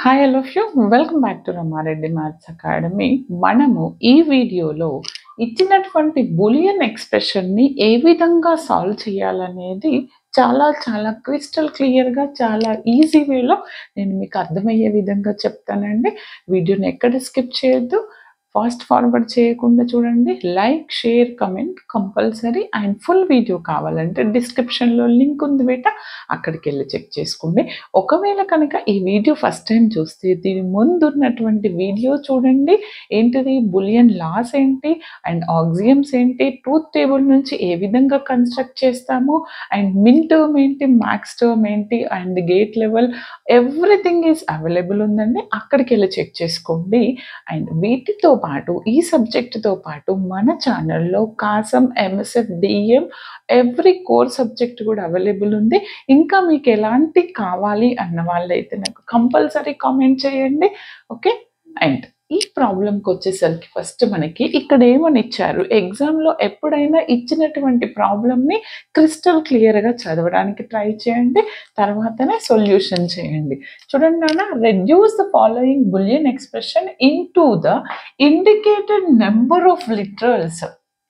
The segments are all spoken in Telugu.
Hi all of you welcome back to Ramareddy maths academy మనము ఈ వీడియోలో ఇచ్చినటువంటి బులియన్ ఎక్స్ప్రెషన్ని ఏ విధంగా సాల్వ్ చేయాలనేది చాలా చాలా క్రిస్టల్ క్లియర్గా చాలా ఈజీ వేలో నేను మీకు అర్థమయ్యే విధంగా చెప్తానండి వీడియోని ఎక్కడ స్కిప్ చేయొద్దు ఫాస్ట్ ఫార్వర్డ్ చేయకుండా చూడండి like share comment compulsory and full video కావాలంటే డిస్క్రిప్షన్లో లింక్ ఉంది బేట అక్కడికి వెళ్ళి చెక్ చేసుకోండి ఒకవేళ కనుక ఈ వీడియో ఫస్ట్ టైం చూస్తే దీని ముందు ఉన్నటువంటి వీడియో చూడండి ఏంటిది బులియన్ లాస్ ఏంటి అండ్ ఆక్సియమ్స్ ఏంటి ట్రూత్ టేబుల్ నుంచి ఏ విధంగా కన్స్ట్రక్ట్ చేస్తాము అండ్ మిన్ టర్మ్ ఏంటి మ్యాక్స్ టర్మ్ ఏంటి and gate level everything is available ఉందండి అక్కడికి వెళ్ళి చెక్ చేసుకోండి అండ్ వీటితో పాటు ఈ సబ్జెక్టుతో పాటు మన ఛానల్లో కాసం MSF DM every core subject కూడా అవైలబుల్ ఉంది ఇంకా మీకు ఎలాంటి కావాలి అన్న వాళ్ళైతే నాకు కంపల్సరీ కామెంట్ చేయండి ఓకే అండ్ ఈ ప్రాబ్లంకి వచ్చేసరికి ఫస్ట్ మనకి ఇక్కడ ఏమని ఇచ్చారు ఎగ్జామ్లో ఎప్పుడైనా ఇచ్చినటువంటి ప్రాబ్లమ్ని క్రిస్టల్ క్లియర్గా చదవడానికి ట్రై చేయండి తర్వాతనే సొల్యూషన్ చేయండి చూడండి నాన్న reduce the following Boolean expression into the indicated number of literals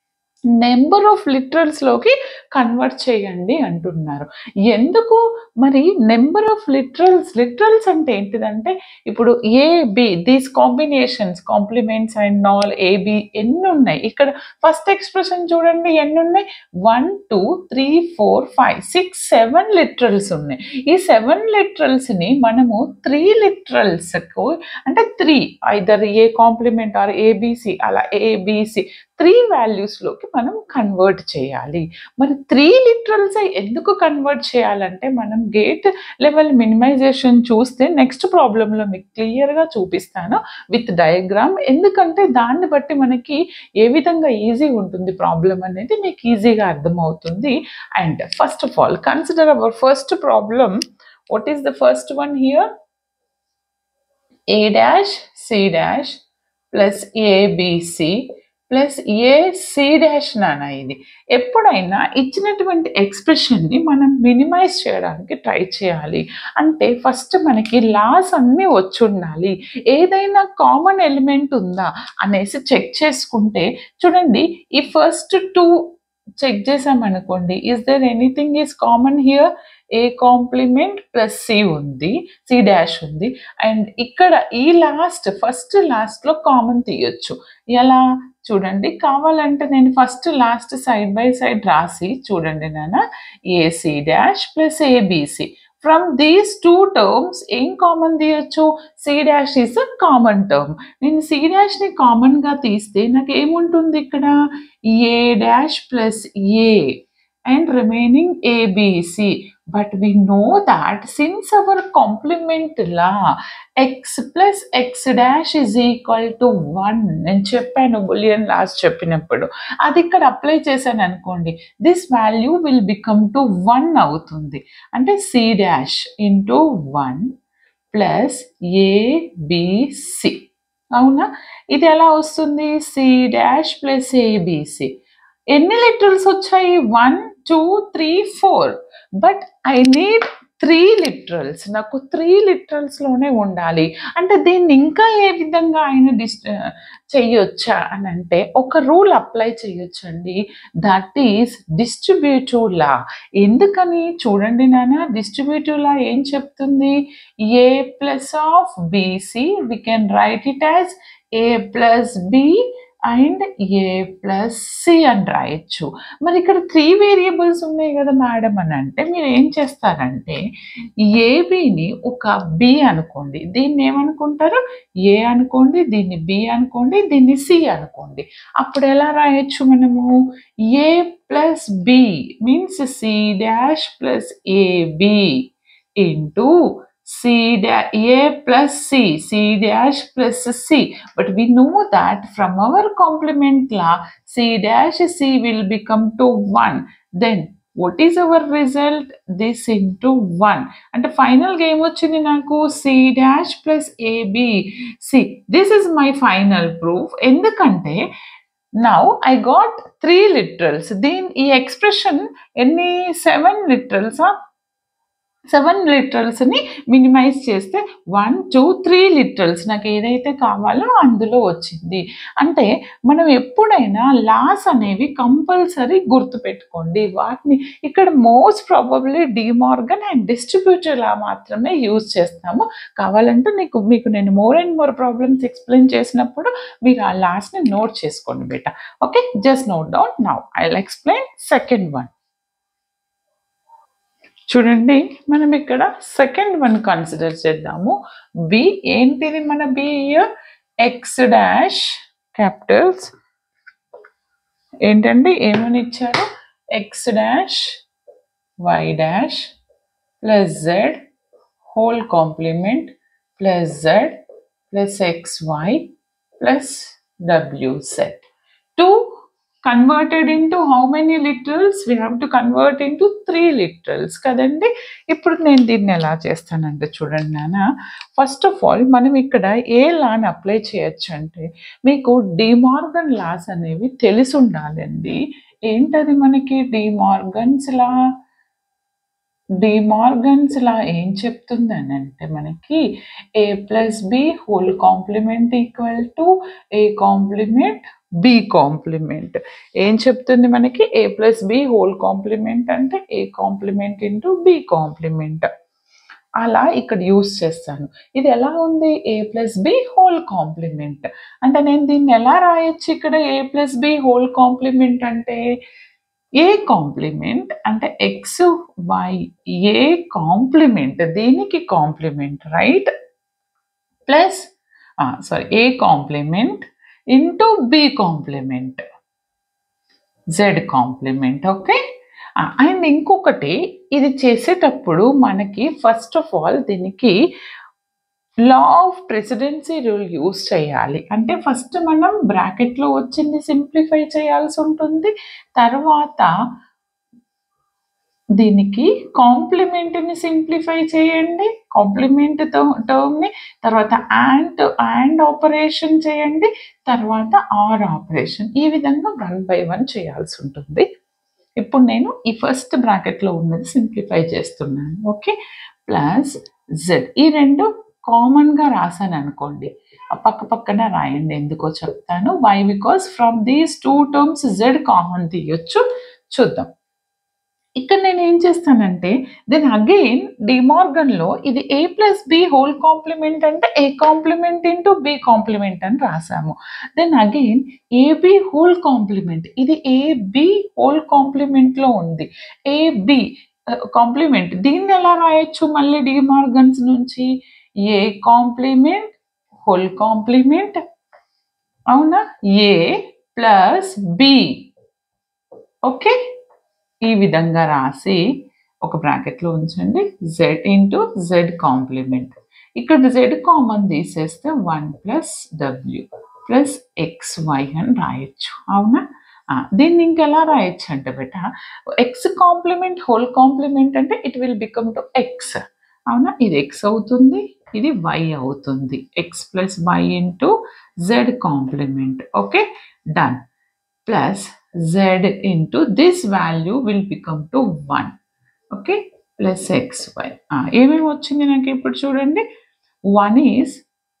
number of లిటరల్స్లోకి కన్వర్ట్ చేయండి అంటున్నారు ఎందుకు మరి నెంబర్ ఆఫ్ లిటరల్స్ లిటరల్స్ అంటే ఏంటిదంటే ఇప్పుడు A B these combinations complements and నాల్ ఏబి ఎన్ని ఉన్నాయి ఇక్కడ ఫస్ట్ ఎక్స్ప్రెషన్ చూడండి ఎన్ని ఉన్నాయి one two three four five six seven literals ఉన్నాయి ఈ సెవెన్ లిటరల్స్ని మనము త్రీ లిటరల్స్కు అంటే three either A complement or ABC అలా ఏబిసి త్రీ వాల్యూస్లోకి మనం కన్వర్ట్ చేయాలి మరి త్రీ లిటరల్స్ ఎందుకు కన్వర్ట్ చేయాలంటే మనం గేట్ లెవెల్ మినిమైజేషన్ చూస్తే నెక్స్ట్ ప్రాబ్లంలో మీకు క్లియర్గా చూపిస్తాను విత్ డయాగ్రామ్ ఎందుకంటే దాన్ని బట్టి మనకి ఏ విధంగా ఈజీ ఉంటుంది ప్రాబ్లం అనేది మీకు ఈజీగా అర్థమవుతుంది and first of all consider our first problem what is the first one here A dash C dash plus ABC plus A C dash నాన్న ఇది ఎప్పుడైనా ఇచ్చినటువంటి ఎక్స్ప్రెషన్ని మనం మినిమైజ్ చేయడానికి ట్రై చేయాలి అంటే ఫస్ట్ మనకి లాస్ అన్నీ వచ్చి ఉండాలి ఏదైనా కామన్ ఎలిమెంట్ ఉందా అనేసి చెక్ చేసుకుంటే చూడండి ఈ ఫస్ట్ టూ చెక్ చేసామనుకోండి is there anything is common here A complement plus C ఉంది సి డాష్ ఉంది అండ్ ఇక్కడ ఈ లాస్ట్ ఫస్ట్ లాస్ట్లో కామన్ తీయొచ్చు ఎలా చూడండి కావాలంటే నేను first last side by side రాసి చూడండి నాన్న AC dash plus ABC from these two terms ఏం కామన్ తీయొచ్చు C dash is a common term నేను సి డాష్ని కామన్గా తీస్తే నాకు ఏముంటుంది ఇక్కడ A dash plus A and remaining ABC but we know that since our complement law x plus x dash is equal to 1 నేను చెప్పాను బులియన్ లాస్ చెప్పినప్పుడు అది ఇక్కడ అప్లై చేశాను అనుకోండి this value will become to one అవుతుంది అంటే C dash into one plus ABC అవునా ఇది ఎలా వస్తుంది సి డాష్ ప్లస్ ఏబిసి ఎన్ని లిటరల్స్ వచ్చాయి one two three four but I need three literals నాకు త్రీ లిటరల్స్లోనే ఉండాలి అంటే దీన్ని ఇంకా ఏ విధంగా ఆయన డిస్ చెయ్యొచ్చా అని అంటే ఒక రూల్ అప్లై చేయొచ్చండి దట్ ఈస్ డిస్ట్రిబ్యూటివ్ లా ఎందుకని చూడండి నాన్న డిస్ట్రిబ్యూటివ్ లా ఏం చెప్తుంది A plus of BC we can write it as A plus B and A plus C అని రాయొచ్చు మరి ఇక్కడ త్రీ వేరియబుల్స్ ఉన్నాయి కదా మేడం అని అంటే మీరు ఏం చేస్తారంటే ఏబిని ఒక బి అనుకోండి దీన్ని ఏమనుకుంటారు ఏ అనుకోండి దీన్ని బి అనుకోండి దీన్ని సి అనుకోండి అప్పుడు ఎలా రాయొచ్చు మనము A plus B means C dash plus AB into C dash A plus C, C dash plus C. But we know that from our complement law, C dash C will become to 1. Then what is our result? This into 1. And the final game వచ్చింది నాకు C dash plus AB. See, this is my final proof. ఎందుకంటే now I got three literals దీని ఈ ఎక్స్ప్రెషన్ ఎన్ని సెవెన్ లిటరల్సా సెవెన్ లిటరల్స్ని మినిమైజ్ చేస్తే వన్ టూ త్రీ లిటరల్స్ నాకు ఏదైతే కావాలో అందులో వచ్చింది అంటే మనం ఎప్పుడైనా లాస్ అనేవి కంపల్సరీ గుర్తుపెట్టుకోండి వాటిని ఇక్కడ most probably De Morgan and distributor law మాత్రమే యూజ్ చేస్తాము కావాలంటే నీకు మీకు నేను more and more problems explain చేసినప్పుడు మీరు ఆ లాస్ట్ని నోట్ చేసుకోండి బేట okay just note down now I explain second one చూడండి మనం ఇక్కడ సెకండ్ వన్ కన్సిడర్ చేద్దాము బి ఏంటిది మన బి ఎక్స్ డాష్ క్యాపిటల్స్ ఏంటండి ఏమని ఇచ్చారు X dash Y dash plus Z whole complement plus Z plus X Y plus W set two converted into how many literals we have to convert into three literals కదండి ఇప్పుడు నేను దీన్ని ఎలా చేస్తానంటే చూడండి నాన్న ఫస్ట్ ఆఫ్ ఆల్ మనం ఇక్కడ ఏ లాని అప్లై చేయొచ్చు అంటే మీకు డిమార్గన్ లాస్ అనేవి తెలిసి ఉండాలండి ఏంటది మనకి డిమార్గన్స్ లా డిమార్గన్స్ లా ఏం చెప్తుందని అంటే మనకి A plus B whole complement equal to A complement B complement ఏం చెప్తుంది మనకి A plus B whole complement అంటే A complement into B complement అలా ఇక్కడ యూస్ చేస్తాను ఇది ఎలా ఉంది A plus B whole complement అంటే నేను దీన్ని ఎలా రాయొచ్చు ఇక్కడ A plus B whole complement అంటే ఏ కాంప్లిమెంట్ అంటే ఎక్స్ వై ఏ కాంప్లిమెంట్ దీనికి complement right plus sorry A complement into B complement Z complement okay and ఇంకొకటి ఇది చేసేటప్పుడు మనకి ఫస్ట్ ఆఫ్ ఆల్ దీనికి law of precedence rule use చేయాలి అంటే ఫస్ట్ మనం బ్రాకెట్లో వచ్చింది సింప్లిఫై చేయాల్సి ఉంటుంది తర్వాత దీనికి కాంప్లిమెంట్ని సింప్లిఫై చేయండి కాంప్లిమెంట్ టర్మ్ని తర్వాత అండ్ అండ్ ఆపరేషన్ చేయండి తర్వాత ఆర్ ఆపరేషన్ ఈ విధంగా వన్ బై వన్ చేయాల్సి ఉంటుంది ఇప్పుడు నేను ఈ ఫస్ట్ బ్రాకెట్లో ఉన్నది సింప్లిఫై చేస్తున్నాను ఓకే ప్లస్ జెడ్ ఈ రెండు కామన్గా రాశాను అనుకోండి ఆ పక్క పక్కన రాయండి ఎందుకో చెప్తాను why because from these two terms Z common తీయొచ్చు చూద్దాం ఇక్కడ నేను ఏం చేస్తానంటే దెన్ అగైన్ డిమార్గన్లో ఇది A plus B whole complement అంటే A complement into B complement అని రాసాము then again AB whole complement ఇది ఏబి హోల్ కాంప్లిమెంట్లో ఉంది ఏబి కాంప్లిమెంట్ దీన్ని ఎలా రాయొచ్చు మళ్ళీ డిమార్గన్స్ నుంచి ఏ కాంప్లిమెంట్ హోల్ కాంప్లిమెంట్ అవునా ఏ ప్లస్ బి ఓకే ఈ విధంగా రాసి ఒక బ్రాకెట్లో ఉంచండి జెడ్ ఇంటూ జెడ్ కాంప్లిమెంట్ ఇక్కడ జెడ్ కామన్ తీసేస్తే one plus W plus X Y అని రాయొచ్చు అవునా దీన్ని ఇంకెలా రాయొచ్చు అంటే బెట ఎక్స్ కాంప్లిమెంట్ హోల్ కాంప్లిమెంట్ అంటే it will become to X అవునా ఇది ఎక్స్ అవుతుంది ఇది వై అవుతుంది X plus Y into Z complement okay done plus z into this value will become to 1 okay plus X Y ఏమేమి వచ్చింది నాకు ఇప్పుడు చూడండి వన్ ఈజ్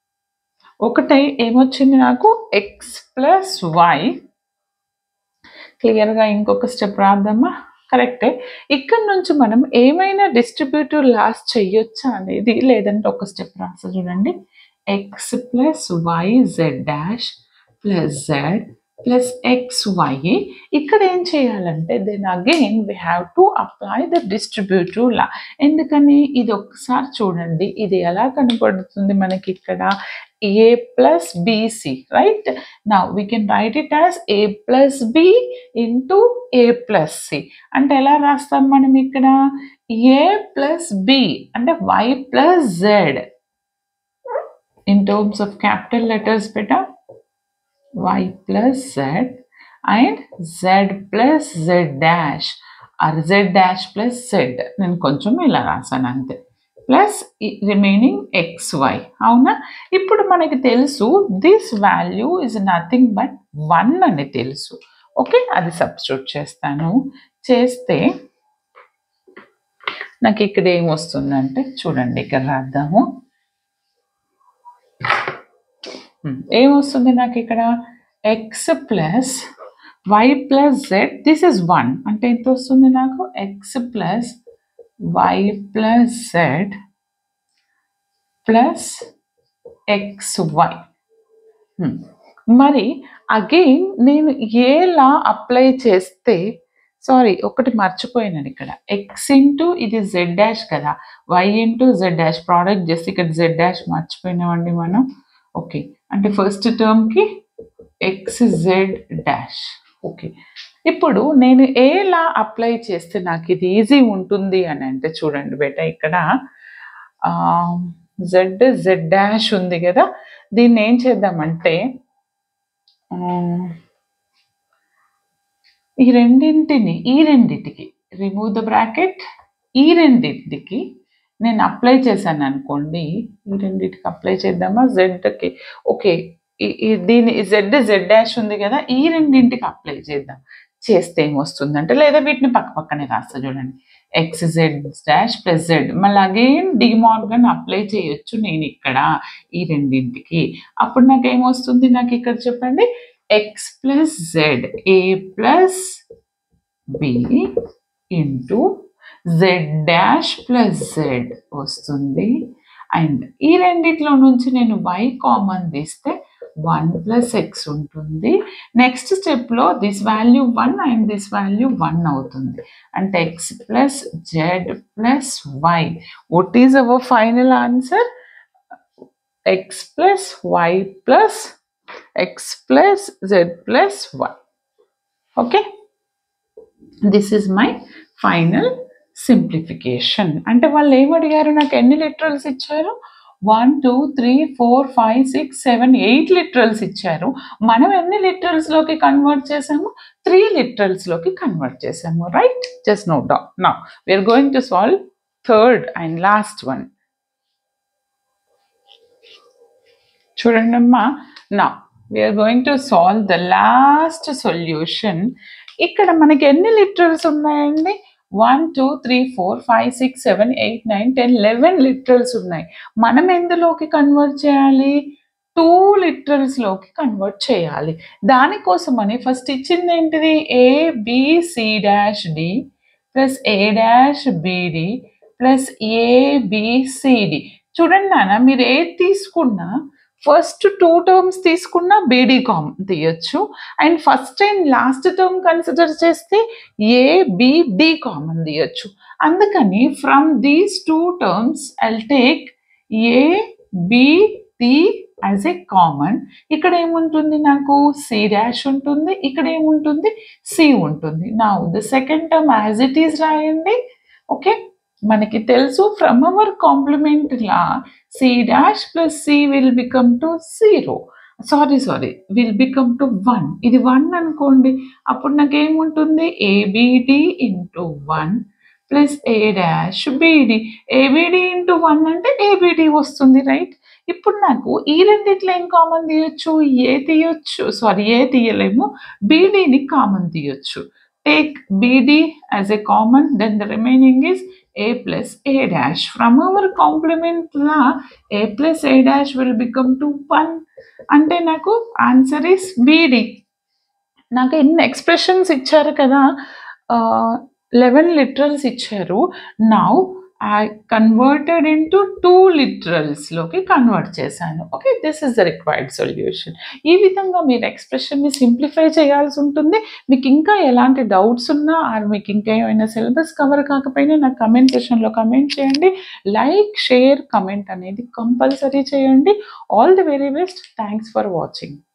ఒకటి ఏమొచ్చింది నాకు ఎక్స్ ప్లస్ వై క్లియర్గా ఇంకొక స్టెప్ రాద్దామా కరెక్టే ఇక్కడ నుంచి మనం ఏమైనా డిస్ట్రిబ్యూటివ్ లాస్ చెయ్యొచ్చా అనేది లేదంటే ఒక స్టెప్ రాస్తా చూడండి X plus Y Z dash plus Z plus X Y ఇక్కడ ఏం చేయాలంటే then again we have to apply the distributive law ఎందుకని ఇది ఒకసారి చూడండి ఇది ఎలా కనపడుతుంది మనకి ఇక్కడ ఏ ప్లస్ బీసీ రైట్ నా we can write it as A plus B into A plus C అంటే ఎలా రాస్తాం మనం ఇక్కడ ఏ ప్లస్ బి అంటే Y plus Z in terms of capital letters beta y plus z and z plus z dash or z dash plus z నేను కొంచెం ఇలా రాసాను అంతే ప్లస్ రిమైనింగ్ ఎక్స్ వై అవునా ఇప్పుడు మనకి తెలుసు this value is nothing but one అని తెలుసు ఓకే అది సబ్స్టిట్యూట్ చేస్తాను చేస్తే నాకు ఇక్కడ ఏం వస్తుందంటే చూడండి ఇక్కడ రాద్దాము Hmm. ఏం వస్తుంది నాకు ఇక్కడ X plus Y plus Z this is one అంటే ఎంత వస్తుంది నాకు X plus Y plus Z plus X Y మరి అగైన్ నేను ఏలా అప్లై చేస్తే సారీ ఒకటి మర్చిపోయినాను ఇక్కడ ఎక్స్ ఇంటూ ఇది జెడ్ డాష్ కదా Y into Z dash product చేస్తే ఇక్కడ జెడ్ డాష్ మర్చిపోయినామండి మనం ఓకే అంటే ఫస్ట్ టర్మ్కి ఎక్స్ జెడ్ డాష్ ఓకే ఇప్పుడు నేను ఏలా అప్లై చేస్తే నాకు ఇది ఈజీ ఉంటుంది అని అంటే చూడండి బేట ఇక్కడ జెడ్ జెడ్ డాష్ ఉంది కదా దీన్ని ఏం చేద్దామంటే ఆ, ఈ రెండింటిని ఈ రెండింటికి రిమూవ్ ద బ్రాకెట్ ఈ రెండింటికి నేను అప్లై చేశాను అనుకోండి ఈ రెండింటికి అప్లై చేద్దామా జెడ్కి ఓకే ఈ- ఈ దీని జెడ్ జెడ్ డాష్ ఉంది కదా ఈ రెండింటికి అప్లై చేద్దాం చేస్తే ఏమొస్తుందంటే లేదా వీటిని పక్క పక్కనే రాస్తా చూడండి X Z dash plus Z మళ్ళీ అగైన్ డిమార్గన్ అప్లై చేయొచ్చు నేను ఇక్కడ ఈ రెండింటికి అప్పుడు నాకు ఏమొస్తుంది నాకు ఇక్కడ చెప్పండి X plus Z A plus B into Z dash plus Z వస్తుంది అండ్ ఈ రెండిట్లో నుంచి నేను వై కామన్ తీస్తే వన్ ప్లస్ ఎక్స్ ఉంటుంది నెక్స్ట్ స్టెప్లో this value one and this value one అవుతుంది అంటే X plus Z plus Y what is our final answer X plus Y plus X plus Z plus Y okay this is my final simplification అంటే వాళ్ళు ఏం అడిగారు నాకు ఎన్ని లిటరల్స్ ఇచ్చారు one two three four five six seven eight literals ఇచ్చారు మనం ఎన్ని లిటరల్స్లోకి కన్వర్ట్ చేసాము త్రీ లిటరల్స్లోకి కన్వర్ట్ చేసాము రైట్ జస్ట్ నోట్ డౌన్ నా we are going to solve third and last one చూడండి అమ్మా నా we are going to solve the last solution ఇక్కడ మనకి ఎన్ని లిటరల్స్ ఉన్నాయండి one two three four five six seven eight nine ten eleven literals ఉన్నాయి మనం ఎందులోకి కన్వర్ట్ చేయాలి టూ లిటరల్స్లోకి కన్వర్ట్ చేయాలి దానికోసమని ఫస్ట్ ఇచ్చింది ఏంటిది A B C dash D plus A dash BD plus ABCD చూడండి నాన్న మీరు ఏది తీసుకున్నా ఫస్ట్ టూ టర్మ్స్ తీసుకున్నా బీడీ కామన్ తీయొచ్చు and first and last term consider చేస్తే ఏబిడి కామన్ తీయొచ్చు అందుకని from these two terms I'll take A BD as a common ఇక్కడ ఏముంటుంది నాకు సి డాష్ ఉంటుంది ఇక్కడ ఏముంటుంది సి ఉంటుంది నా the second term as it is రాయండి ఓకే మనకి తెలుసు from our complement law C dash plus C will become to zero sorry sorry will become to one ఇది వన్ అనుకోండి అప్పుడు నాకేముంటుంది ABD into one plus A dash BD ABD into one అంటే ఏబిడి వస్తుంది రైట్ ఇప్పుడు నాకు ఈ రెండిట్లో ఏం కామన్ తీయొచ్చు ఏ తీయొచ్చు సారీ ఏ తీయలేము బీడీని కామన్ తీయొచ్చు take BD as a common then the remaining is a plus a dash. From our complement law, a plus a dash will become to 1. అంటే నాకు ఆన్సర్ ఇస్ బీడి నాకు ఎన్ని ఎక్స్ప్రెషన్స్ ఇచ్చారు కదా లెవెన్ లిటరల్స్ ఇచ్చారు now I converted into two లిటరల్స్లోకి కన్వర్ట్ చేశాను okay this is the required solution ఈ విధంగా మీరు ఎక్స్ప్రెషన్ని సింప్లిఫై చేయాల్సి ఉంటుంది మీకు ఇంకా ఎలాంటి డౌట్స్ ఉన్నా ఆర్ మీకు ఇంకా ఏమైనా సిలబస్ కవర్ కాకపోయినా నాకు కమెంట్ సెషన్లో కమెంట్ చేయండి లైక్ షేర్ కమెంట్ అనేది కంపల్సరీ చేయండి all the very best thanks for watching